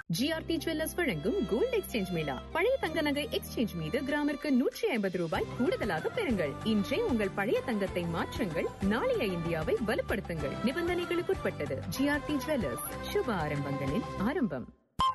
GRT jewellers வழங்கும் gold exchange mela பழைய தங்க நகை எக்ஸ்சேஞ்ச் மீது கிராமிற்கு நூற்றி ஐம்பது ரூபாய் கூடுதலாக பெறுங்கள் இன்றே உங்கள் பழைய தங்கத்தை மாற்றுங்கள் நாளைய இந்தியாவை வலுப்படுத்துங்கள் நிபந்தனைகளுக்குட்பட்டது ஜிஆர்டி ஜுவல்லர்ஸ் சுப ஆரம்பங்களின் ஆரம்பம்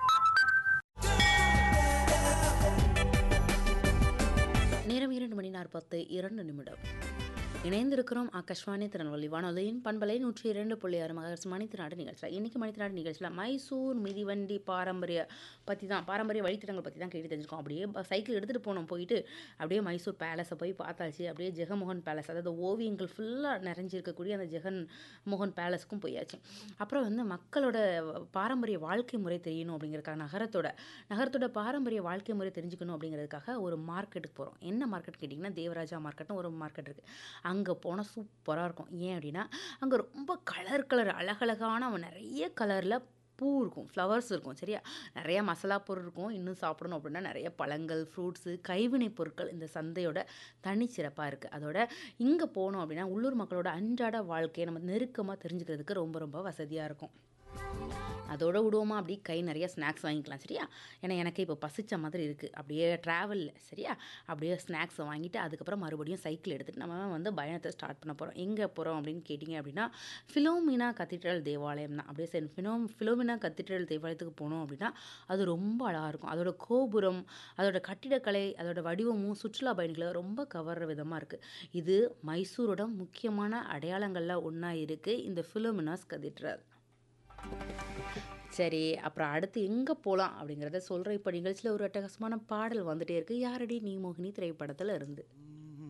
நேரம் இரண்டு மணி நாற்பத்து இரண்டு நிமிடம் இணைந்திருக்கிறோம் ஆகாஷ்வாணி திருநெல்வேலி வானொலியின் பண்பலை நூற்றி இரண்டு புள்ளி ஆறு மகர்ஸ் மணித்திராடு நிகழ்ச்சியில் இன்றைக்கி மணித்திராடு நிகழ்ச்சியில் மைசூர் மிதிவண்டி பாரம்பரிய பற்றி தான் பாரம்பரிய வழித்தடங்கள் பற்றி தான் கேட்டு தெரிஞ்சுக்கோம் அப்படியே ப- சைக்கிள் எடுத்துகிட்டு போனோம் போயிட்டு அப்படியே மைசூர் பேலஸை போய் பார்த்தாச்சு அப்படியே ஜெகமோகன் பேலஸ் அதாவது ஓவியங்கள் ஃபுல்லாக நிறைஞ்சிருக்கக்கூடிய அந்த ஜெகன் மோகன் பேலஸ்க்கும் போயாச்சு அப்புறம் வந்து மக்களோட பாரம்பரிய வாழ்க்கை முறை தெரியணும் அப்படிங்கிறதுக்காக நகரத்தோட நகரத்தோட பாரம்பரிய வாழ்க்கை முறை தெரிஞ்சுக்கணும் அப்படிங்கிறதுக்காக ஒரு மார்க்கெட்டுக்கு போகிறோம் என்ன மார்க்கெட் கேட்டிங்கன்னா தேவராஜா மார்க்கெட்னு ஒரு மார்க்கெட் இருக்குது அங்கே போனால் சூப்பராக இருக்கும் ஏன் அப்படின்னா அங்கே ரொம்ப கலர் கலர் அழகழகான அவன் நிறைய கலரில் பூ இருக்கும் ஃப்ளவர்ஸ் இருக்கும் சரியா நிறைய மசாலா பொருள் இருக்கும் இன்னும் சாப்பிடணும் அப்படின்னா நிறைய பழங்கள் ஃப்ரூட்ஸு கைவினைப் பொருட்கள் இந்த சந்தையோட தனிச்சிறப்பாக இருக்குது அதோட இங்கே போனோம் அப்படின்னா உள்ளூர் மக்களோட அன்றாட வாழ்க்கையை நம்ம நெருக்கமாக தெரிஞ்சுக்கிறதுக்கு ரொம்ப ரொம்ப வசதியாக இருக்கும் அதோட விடுவோமா அப்படி கை நிறைய ஸ்நாக்ஸ் வாங்கிக்கலாம் சரியா ஏன்னா எனக்கு இப்போ பசிச்ச மாதிரி இருக்குது அப்படியே ட்ராவலில் சரியா அப்படியே ஸ்நாக்ஸை வாங்கிட்டு அதுக்கப்புறம் மறுபடியும் சைக்கிள் எடுத்துகிட்டு நம்ம வந்து பயணத்தை ஸ்டார்ட் பண்ண போகிறோம் எங்கே போகிறோம் அப்படின்னு கேட்டிங்க அப்படின்னா ஃபிலோமினா கத்தீட்ரல் தேவாலயம் தான் அப்படியே சரி ஃபினோ ஃபிலோமினா கத்தீட்ரல் தேவாலயத்துக்கு போனோம் அப்படின்னா அது ரொம்ப அழகாக இருக்கும் அதோட கோபுரம் அதோட கட்டிடக்கலை அதோட வடிவமும் சுற்றுலா பயணிகளை ரொம்ப கவர்ற விதமாக இருக்குது இது மைசூரோட முக்கியமான அடையாளங்களில் ஒன்றா இருக்குது இந்த ஃபிலோமினாஸ் கதீட்ரல் சரி அப்புறம் அடுத்து எங்கே போகலாம் அப்படிங்கிறத சொல்கிற இப்போ நிகழ்ச்சியில் ஒரு அட்டகாசமான பாடல் வந்துட்டே இருக்கு யாரடி நீ மோகினி திரைப்படத்தில் இருந்து